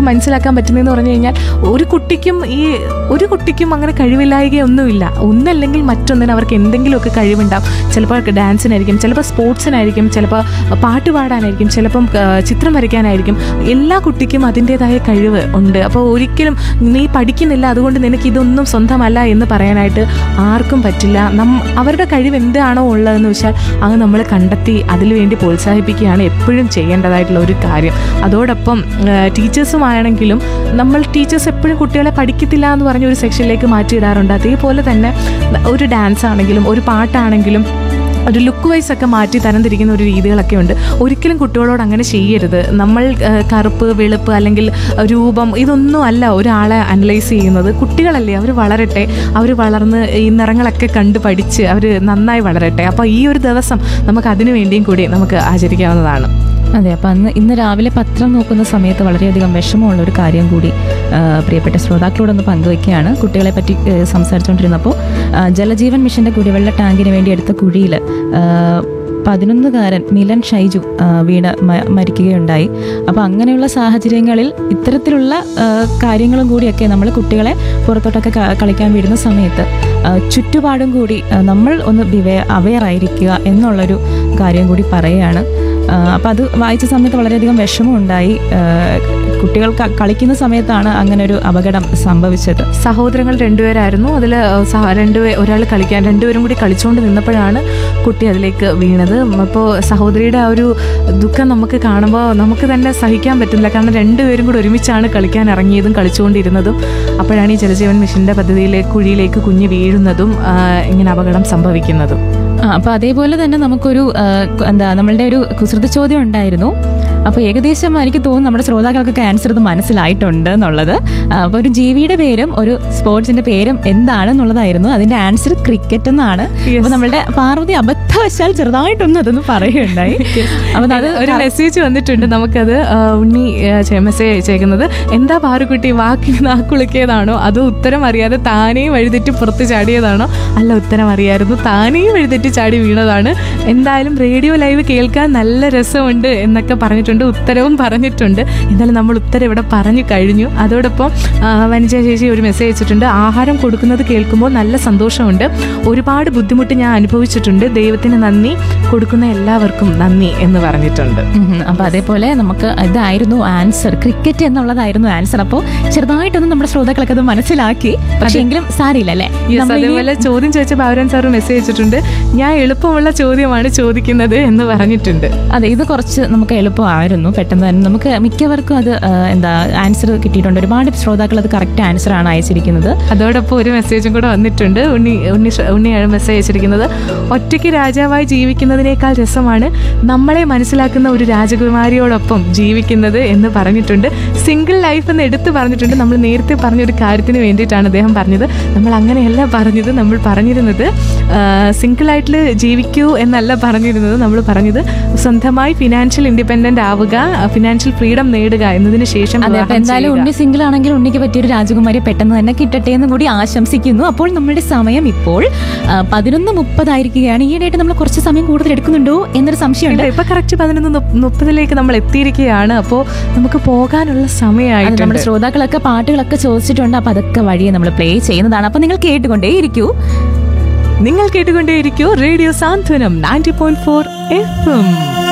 മനസ്സിലാക്കാൻ പറ്റുന്നതെന്ന് പറഞ്ഞു കഴിഞ്ഞാൽ ഒരു കുട്ടിക്കും ഈ ഒരു കുട്ടിക്കും അങ്ങനെ കഴിവില്ലായകയൊന്നുമില്ല ഒന്നല്ലെങ്കിൽ മറ്റൊന്നിന് അവർക്ക് എന്തെങ്കിലുമൊക്കെ കഴിവുണ്ടാവും ചിലപ്പോൾ ഡാൻസിനായിരിക്കും ചിലപ്പോൾ സ്പോർട്സിനായിരിക്കും ചിലപ്പോൾ പാട്ട് പാടാനായിരിക്കും ചിലപ്പം ആ, ചിത്രം വരയ്ക്കാനായിരിക്കും എല്ലാ കുട്ടിക്കും അതിൻ്റെതായ കഴിവ് ഉണ്ട് അപ്പോൾ ഒരിക്കലും നീ പഠിക്കുന്നില്ല അതുകൊണ്ട് നിനക്ക് ഇതൊന്നും സ്വന്തമല്ല എന്ന് പറയാനായിട്ട് ആർക്കും പറ്റില്ല നം അവരുടെ കഴിവ് എന്താണോ ഉള്ളതെന്ന് വെച്ചാൽ അത് നമ്മൾ കണ്ടെത്തി അതിനുവേണ്ടി പ്രോത്സാഹിപ്പിക്കുകയാണ് എപ്പോഴും ചെയ്യേണ്ടതായിട്ടുള്ള ഒരു കാര്യം അതോടൊപ്പം ടീച്ചേഴ്സുമാണെങ്കിലും നമ്മൾ ടീച്ചേഴ്സ് എപ്പോഴും കുട്ടികളെ പഠിക്കത്തില്ല എന്ന് പറഞ്ഞ ഒരു സെക്ഷനിലേക്ക് മാറ്റിയിടാറുണ്ട് അതേപോലെ തന്നെ ഒരു ഡാൻസ് ആണെങ്കിലും ഒരു പാട്ടാണെങ്കിലും ഒരു ലുക്ക് വൈസ് ഒക്കെ മാറ്റി തരംതിരിക്കുന്ന ഒരു രീതികളൊക്കെ ഉണ്ട് ഒരിക്കലും കുട്ടികളോട് അങ്ങനെ ചെയ്യരുത് നമ്മൾ ആ, കറുപ്പ് വെളുപ്പ് അല്ലെങ്കിൽ രൂപം ഇതൊന്നും അല്ല ഒരാളെ അനലൈസ് ചെയ്യുന്നത് കുട്ടികളല്ലേ അവർ വളരട്ടെ അവർ വളർന്ന് ഈ നിറങ്ങളൊക്കെ കണ്ട് പഠിച്ച് അവർ നന്നായി വളരട്ടെ അപ്പോൾ ഈ ഒരു ദിവസം നമുക്ക് അതിനു വേണ്ടിയും കൂടി നമുക്ക് ആചരിക്കാവുന്നതാണ് അതെ അപ്പം അന്ന് ഇന്ന് രാവിലെ പത്രം നോക്കുന്ന സമയത്ത് വളരെയധികം വിഷമമുള്ള ഒരു കാര്യം കൂടി ആ, പ്രിയപ്പെട്ട ശ്രോതാക്കളോടൊന്ന് പങ്കുവയ്ക്കുകയാണ് കുട്ടികളെ പറ്റി ഏ, സംസാരിച്ചുകൊണ്ടിരുന്നപ്പോൾ ആ, ജലജീവൻ മിഷന്റെ കുടിവെള്ള ടാങ്കിന് വേണ്ടി എടുത്ത കുഴിയിൽ പതിനൊന്നുകാരൻ മിലൻ ഷൈജു ആ, വീണ് മ- മരിക്കുകയുണ്ടായി അപ്പോൾ അങ്ങനെയുള്ള സാഹചര്യങ്ങളിൽ ഇത്തരത്തിലുള്ള ആ, കാര്യങ്ങളും കൂടിയൊക്കെ നമ്മൾ കുട്ടികളെ പുറത്തോട്ടൊക്കെ ക- കളിക്കാൻ വിടുന്ന സമയത്ത് ആ, ചുറ്റുപാടും കൂടി ആ, നമ്മൾ ഒന്ന് ബിവേ അവെയർ ആയിരിക്കുക എന്നുള്ളൊരു കാര്യം കൂടി പറയുകയാണ് അപ്പം അത് വായിച്ച സമയത്ത് വളരെയധികം വിഷമമുണ്ടായി ആ, കുട്ടികൾ ക- കളിക്കുന്ന സമയത്താണ് അങ്ങനെ ഒരു അപകടം സംഭവിച്ചത് സഹോദരങ്ങൾ രണ്ടുപേരായിരുന്നു അതിൽ രണ്ടുപേ ഒരാൾ കളിക്കാൻ രണ്ടുപേരും കൂടി കളിച്ചുകൊണ്ട് നിന്നപ്പോഴാണ് കുട്ടി അതിലേക്ക് വീണത് അപ്പോൾ സഹോദരിയുടെ ആ ഒരു ദുഃഖം നമുക്ക് കാണുമ്പോൾ നമുക്ക് തന്നെ സഹിക്കാൻ പറ്റുന്നില്ല കാരണം രണ്ടുപേരും കൂടി ഒരുമിച്ചാണ് കളിക്കാൻ ഇറങ്ങിയതും കളിച്ചുകൊണ്ടിരുന്നതും അപ്പോഴാണ് ഈ ജലജീവൻ മിഷൻ്റെ പദ്ധതിയിലേക്ക് കുഴിയിലേക്ക് കുഞ്ഞ് വീഴുന്നതും ആ, ഇങ്ങനെ അപകടം സംഭവിക്കുന്നതും ആ അപ്പോൾ അതേപോലെ തന്നെ നമുക്കൊരു ആ, കു- എന്താ നമ്മളുടെ ഒരു കുസൃത ചോദ്യം ഉണ്ടായിരുന്നു അപ്പോൾ ഏകദേശം എനിക്ക് തോന്നുന്നു നമ്മുടെ ശ്രോതാക്കൾക്കൊക്കെ ആൻസർ ഇത് മനസ്സിലായിട്ടുണ്ട് എന്നുള്ളത് അപ്പോൾ ഒരു ജീവിയുടെ പേരും ഒരു സ്പോർട്സിന്റെ പേരും എന്താണെന്നുള്ളതായിരുന്നു അതിന്റെ ആൻസർ ക്രിക്കറ്റ് എന്നാണ് Yes. അപ്പോൾ നമ്മളുടെ പാർവതി അബദ്ധവശാൽ ചെറുതായിട്ടൊന്ന് അതൊന്ന് പറയുകയുണ്ടായി അപ്പോൾ അത് ഒരു മെസ്സേജ് വന്നിട്ടുണ്ട് നമുക്കത് ആ, ഉണ്ണി മെസ്സേജ് അയച്ചേക്കുന്നത് എന്താ പാറുക്കുട്ടി വാക്കിന് നാക്കുളുക്കിയതാണോ അതോ ഉത്തരം അറിയാതെ താനേ വഴിതെറ്റി പുറത്ത് ചാടിയതാണോ അല്ല ഉത്തരം അറിയായിരുന്നു താനേ വഴിതെറ്റി ചാടി വീണതാണ് എന്തായാലും റേഡിയോ ലൈവ് കേൾക്കാൻ നല്ല രസമുണ്ട് എന്നൊക്കെ പറഞ്ഞിട്ടുണ്ട് ഉത്തരവും പറഞ്ഞിട്ടുണ്ട് എന്തായാലും നമ്മൾ ഉത്തരം ഇവിടെ പറഞ്ഞു കഴിഞ്ഞു അതോടൊപ്പം ആ, വനിജ ചേച്ചി ഒരു മെസ്സേജ് അയച്ചിട്ടുണ്ട് ആഹാരം കൊടുക്കുന്നത് കേൾക്കുമ്പോൾ നല്ല സന്തോഷമുണ്ട് ഒരുപാട് ബുദ്ധിമുട്ട് ഞാൻ അനുഭവിച്ചിട്ടുണ്ട് ദൈവത്തിന് നന്ദി കൊടുക്കുന്ന എല്ലാവർക്കും നന്ദി എന്ന് പറഞ്ഞിട്ടുണ്ട് ഉം. അപ്പൊ അതേപോലെ നമുക്ക് ഇതായിരുന്നു ആൻസർ ക്രിക്കറ്റ് എന്നുള്ളതായിരുന്നു ആൻസർ അപ്പോൾ ചെറുതായിട്ടൊന്നും നമ്മുടെ ശ്രോതാക്കളൊക്കെ അത് മനസ്സിലാക്കി പക്ഷേ എങ്കിലും സാരിയില്ല അല്ലേ Yes, നമ്മൾ ഇനി- അതേപോലെ ചോദ്യം ചോദിച്ച ബാബുരാൻ സാർ മെസ്സേജ് അയച്ചിട്ടുണ്ട് ഞാൻ എളുപ്പമുള്ള ചോദ്യമാണ് ചോദിക്കുന്നത് എന്ന് പറഞ്ഞിട്ടുണ്ട് അതെ ഇത് കുറച്ച് നമുക്ക് എളുപ്പമായിരുന്നു പെട്ടെന്ന് തന്നെ നമുക്ക് മിക്കവർക്കും അത് ആ, എന്താ ആൻസർ കിട്ടിയിട്ടുണ്ട് ഒരുപാട് ശ്രോതാക്കൾ അത് കറക്റ്റ് ആൻസർ ആണ് അയച്ചിരിക്കുന്നത് അതോടൊപ്പം ഒരു മെസ്സേജും കൂടെ വന്നിട്ടുണ്ട് ഉണ്ണി ഉണ്ണി ശ്ര- ഉണ്ണിയാണ് മെസ്സേജ് അയച്ചിരിക്കുന്നത് ഒറ്റയ്ക്ക് രാജാവായി ജീവിക്കുന്നതിനേക്കാൾ രസമാണ് നമ്മളെ മനസ്സിലാക്കുന്ന ഒരു രാജകുമാരിയോടൊപ്പം ജീവിക്കുന്നത് എന്ന് പറഞ്ഞിട്ടുണ്ട് സിംഗിൾ ലൈഫ് എന്ന് എടുത്തു പറഞ്ഞിട്ടുണ്ട് നമ്മൾ നേരത്തെ പറഞ്ഞ ഒരു കാര്യത്തിന് വേണ്ടിയിട്ടാണ് അദ്ദേഹം പറഞ്ഞത് നമ്മൾ അങ്ങനെയല്ല പറഞ്ഞത് നമ്മൾ പറഞ്ഞിരുന്നത് സിംഗിളായിട്ട് ജീവിക്കൂ എന്നല്ല പറഞ്ഞിരുന്നത് നമ്മൾ പറഞ്ഞത് സ്വന്തമായി ഫിനാൻഷ്യൽ ഇൻഡിപെൻഡന്റ് ആവുക ഫിനാൻഷ്യൽ ഫ്രീഡം നേടുക എന്നതിന് ശേഷം അതെ അപ്പൊ വിവാഹം എന്തായാലും ചെയ്യുക. ഉണ്ണി സിംഗിൾ ആണെങ്കിൽ ഉണ്ണിക്ക് പറ്റിയൊരു രാജകുമാരി പെട്ടെന്ന് തന്നെ കിട്ടട്ടെ എന്ന് കൂടി ആശംസിക്കുന്നു അപ്പോൾ നമ്മുടെ സമയം ഇപ്പോൾ പതിനൊന്ന് മുപ്പതായിരിക്കുകയാണ് ഈയിടെയായിട്ട് നമ്മൾ കുറച്ച് സമയം കൂടുതൽ എടുക്കുന്നുണ്ടോ എന്നൊരു സംശയമുണ്ട് ഇല്ല, ഇപ്പൊ കറക്റ്റ് പതിനൊന്ന് മുപ്പ- മുപ്പതിലേക്ക് നമ്മൾ എത്തിയിരിക്കുകയാണ് അപ്പോൾ നമുക്ക് പോകാനുള്ള അത് സമയമായിട്ടുണ്ട് നമ്മുടെ ശ്രോതാക്കളൊക്കെ പാട്ടുകളൊക്കെ ചോദിച്ചിട്ടുണ്ട് അപ്പൊ അതൊക്കെ വഴിയെ നമ്മൾ പ്ലേ ചെയ്യുന്നതാണ് അപ്പൊ നിങ്ങൾ കേട്ടുകൊണ്ടേ ഇരിക്കൂ നിങ്ങൾ കേട്ടുകൊണ്ടേയിരിക്കൂ radio Santhwanam ninety point four F M